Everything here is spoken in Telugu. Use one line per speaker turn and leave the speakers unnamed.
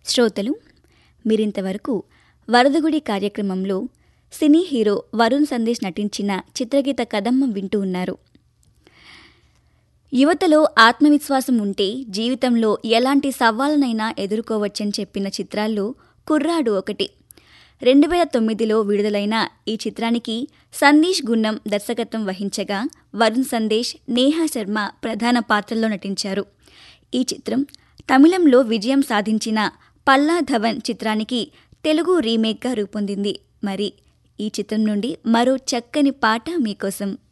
శ్రోతలు మీరింతవరకు వరదగుడి కార్యక్రమంలో సినీ హీరో వరుణ్ సందేశ్ నటించిన చిత్రగీత కదమ్మం వింటూ ఉన్నారు యువతలో ఆత్మవిశ్వాసం ఉంటే జీవితంలో ఎలాంటి సవాళ్ళనైనా ఎదుర్కోవచ్చని చెప్పిన చిత్రాల్లో కుర్రాడు ఒకటి రెండు వేల తొమ్మిదిలో విడుదలైన ఈ చిత్రానికి సందేశ్ గున్నం దర్శకత్వం వహించగా వరుణ్ సందేశ్ నేహా శర్మ ప్రధాన పాత్రల్లో నటించారు ఈ చిత్రం తమిళంలో విజయం సాధించిన పల్లా ధవన్ చిత్రానికి తెలుగు రీమేక్గా రూపొందింది మరి ఈ చిత్రం నుండి మరో చక్కని పాట మీకోసం